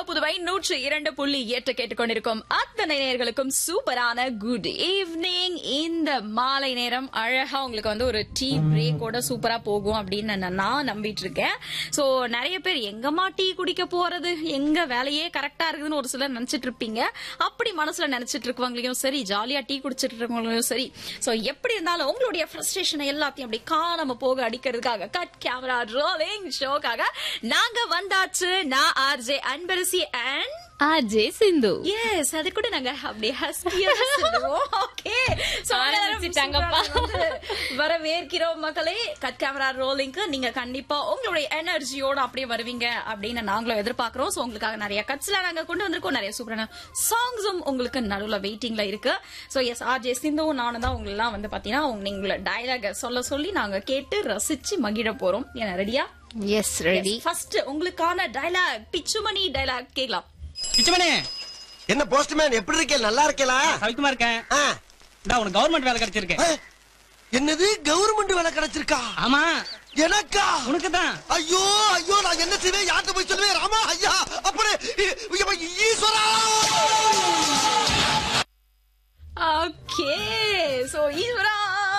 புதுவை நூற்று இரண்டு புள்ளி எட்டு கேட்டுக்கொண்டிருக்கும் அத்தனை நேர்களுக்கும் சூப்பரான குட் ஈவினிங் இந்த மாலை நேரம் அழகா உங்களுக்கு வந்து ஒரு டீ பிரேக்கோட சூப்பரா போகும் அப்படின்னு நான் நான் நம்பிட்டு இருக்கேன் சோ நிறைய பேர் எங்கம்மா டீ குடிக்க போறது எங்க வேலையே கரெக்டா இருக்குதுன்னு ஒரு சிலர் நினைச்சிட்டு இருப்பீங்க அப்படி மனசுல நினைச்சிட்டு இருக்கவங்களையும் சரி ஜாலியா டீ குடிச்சிட்டு இருக்கவங்களையும் சரி சோ எப்படி இருந்தாலும் உங்களுடைய ஃப்ரஸ்ட்ரேஷனை எல்லாத்தையும் அப்படி காணாம போக அடிக்கிறதுக்காக கட் கேமரா ரோலிங் ஷோக்காக நாங்க வந்தாச்சு நான் RJ Anbarasi and RJ Sindhu yes அது கூட நாங்க அப்படியே ஹஸ்கியா ஓகே சோ ஆரம்பிச்சிட்டாங்கப்பா. வரவேற்கிறோம் மக்களே கட் கேமரா ரோலிங்க்கு நீங்க கண்டிப்பா உங்களுடைய எனர்ஜியோட அப்படியே வருவீங்க அப்படின்னு நாங்களும் எதிர்பார்க்கிறோம் சோ உங்களுக்காக நிறைய கட்ஸ்ல நாங்க கொண்டு வந்திருக்கோம் நிறைய சூப்பரான சாங்ஸும் உங்களுக்கு நடுவுல வெயிட்டிங்ல இருக்கு சோ எஸ் ஆர்ஜே சிந்துவும் நானும் தான் உங்களெல்லாம் வந்து பாத்தீங்கன்னா உங்க- நீங்கள டயலாக சொல்ல சொல்லி நாங்க கேட்டு ரசிச்சு மகிழ போறோம் ஏன்னா ரெடியா எஸ் ரெடி ஃபர்ஸ்ட் உங்களுக்கான டயலாக் பிச்சுமணி டயலாக் கேக்கலாம் பிச்சமணி என்ன போஸ்ட்மேன் எப்படி இருக்கே நல்லா இருக்கேலா சவிக்குமா இருக்கேன் ஆ, நான் உனக்கு கவர்மெண்ட் வேலை கிடைச்சிருக்கு ஆ, என்னது கவர்மெண்ட் வேலை கிடைச்சிருக்கா ஆமா எனக்கா உனக்கு தான் ஐயோ ஐயோ நான் என்ன செய்வேன் யார்கிட்ட போய் சொல்லுவேன் ராமா ஐயா அப்புறம் இ- இ-